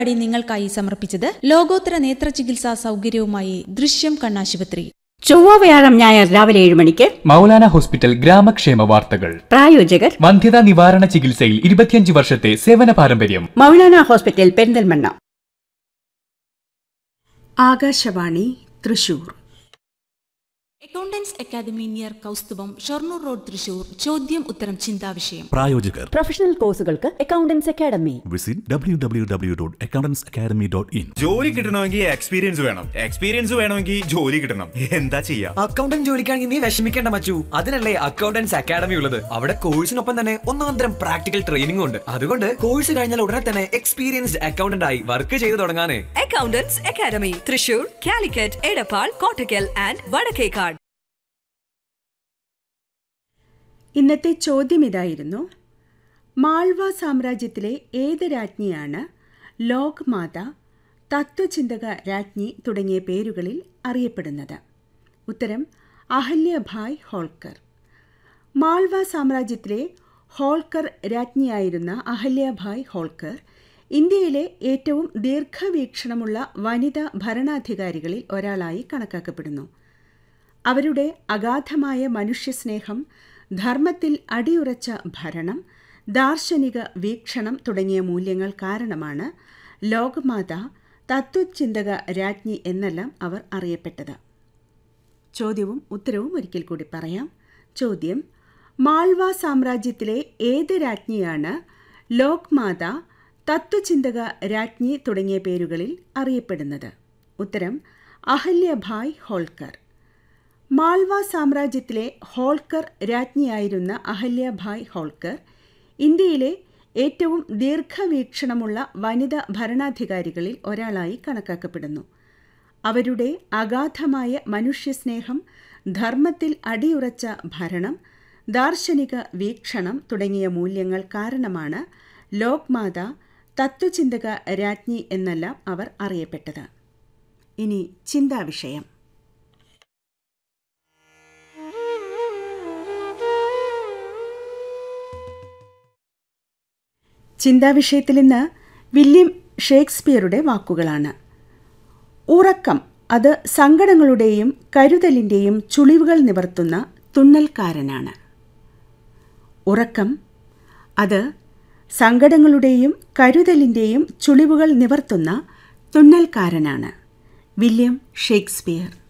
പരിപാടി നിങ്ങൾക്കായി സമർപ്പിച്ചത് ലോകോത്തര നേത്ര ചികിത്സാ സൗകര്യവുമായി ദൃശ്യം കണ്ണാശുപത്രി ചൊവ്വ വ്യാഴം ഞായർ രാവിലെ ഏഴ് മണിക്ക് മൗലാന ഹോസ്പിറ്റൽ ഗ്രാമക്ഷേമ വാർത്തകൾ പ്രായോജകർ വന്ധ്യതാ നിവാരണ ചികിത്സയിൽ ഇരുപത്തിയഞ്ച് വർഷത്തെ സേവന പാരമ്പര്യം Maulana hospital Perinthalmanna Akashvani Thrissur accountants academy near Kausthubham Shoranur road Thrissur ചോദ്യം ഉത്തരം ചിന്താവിഷയം പ്രായോജകർ പ്രൊഫഷണൽ കോഴ്സുകൾക്ക് accountants academy visit W W W dot accountants academy dot in ജോലി കിട്ടണമെങ്കിൽ എക്സ്പീരിയൻസ് വേണം എക്സ്പീരിയൻസ് വേണമെങ്കിൽ ജോലി കിട്ടണം എന്താ ചെയ്യാ അക്കൗണ്ടന്റ് ജോലിക്കാണെങ്കിൽ നീ വിഷമിക്കേണ്ട മച്ചു അതിനല്ലേ അക്കൗണ്ടൻസ് അക്കാദമി ഉള്ളത് അവിടെ കോഴ്സിനൊപ്പം തന്നെ ഒന്നാം തരം പ്രാക്ടിക്കൽ ട്രെയിനിംഗ് ഉണ്ട് അതുകൊണ്ട് കോഴ്സ് കഴിഞ്ഞാൽ ഉടനെ തന്നെ എക്സ്പീരിയൻസ്ഡ് അക്കൗണ്ടന്റ് ആയി വർക്ക് ചെയ്ത് തുടങ്ങാനേ accountants academy Thrissur Calicut Edappal Kottakkal and Vadakkekad ഇന്നത്തെ ചോദ്യം ഇതായിരുന്നു മാൾവ സാമ്രാജ്യത്തിലെ ഏത് രാജ്ഞിയാണ് ലോക്മാത തത്വചിന്തക രാജ്ഞി തുടങ്ങിയ പേരുകളിൽ അറിയപ്പെടുന്നത് ഉത്തരം അഹല്യഭായ് ഹോൾക്കർ മാൾവ സാമ്രാജ്യത്തിലെ ഹോൾക്കർ രാജ്ഞിയായിരുന്ന അഹല്യഭായ് ഹോൾക്കർ ഇന്ത്യയിലെ ഏറ്റവും ദീർഘവീക്ഷണമുള്ള വനിതാ ഭരണാധികാരികളിൽ ഒരാളായി കണക്കാക്കപ്പെടുന്നു അവരുടെ അഗാധമായ മനുഷ്യസ്നേഹം ധർമ്മത്തിൽ അടിയുറച്ച ഭരണം ദാർശനിക വീക്ഷണം തുടങ്ങിയ മൂല്യങ്ങൾ കാരണമാണ് ലോകമാത തത്വചിന്തക രാജ്ഞി എന്നെല്ലാം അവർ അറിയപ്പെട്ടത് ചോദ്യവും ഉത്തരവും ഒരിക്കൽ കൂടി പറയാം ചോദ്യം മാൾവ സാമ്രാജ്യത്തിലെ ഏത് രാജ്ഞിയാണ് ലോക്മാത തത്വചിന്തക രാജ്ഞി തുടങ്ങിയ പേരുകളിൽ അറിയപ്പെടുന്നത് ഉത്തരം അഹല്യഭായ് ഹോൾക്കർ മാൾവ സാമ്രാജ്യത്തിലെ ഹോൾക്കർ രാജ്ഞിയായിരുന്ന അഹല്യഭായ് ഹോൾക്കർ ഇന്ത്യയിലെ ഏറ്റവും ദീർഘവീക്ഷണമുള്ള വനിതാ ഭരണാധികാരികളിൽ ഒരാളായി കണക്കാക്കപ്പെടുന്നു അവരുടെ അഗാധമായ മനുഷ്യസ്നേഹം ധർമ്മത്തിൽ അടിയുറച്ച ഭരണം ദാർശനിക വീക്ഷണം തുടങ്ങിയ മൂല്യങ്ങൾ കാരണമാണ് ലോക്മാത തത്വചിന്തക രാജ്ഞി എന്നെല്ലാം അവർ അറിയപ്പെട്ടത് ഇനി ചിന്താവിഷയം ചിന്താവിഷയത്തിൽ ഇന്ന് വില്യം ഷേക്സ്പിയറുടെ വാക്കുകളാണ് ഉറക്കം അത് സങ്കടങ്ങളുടെയും കരുതലിൻ്റെയും ചുളിവുകൾ നിവർത്തുന്ന തുന്നൽക്കാരനാണ് ഉറക്കം അത് സങ്കടങ്ങളുടെയും കരുതലിൻ്റെയും ചുളിവുകൾ നിവർത്തുന്ന തുന്നൽക്കാരനാണ് വില്യം ഷേക്സ്പിയർ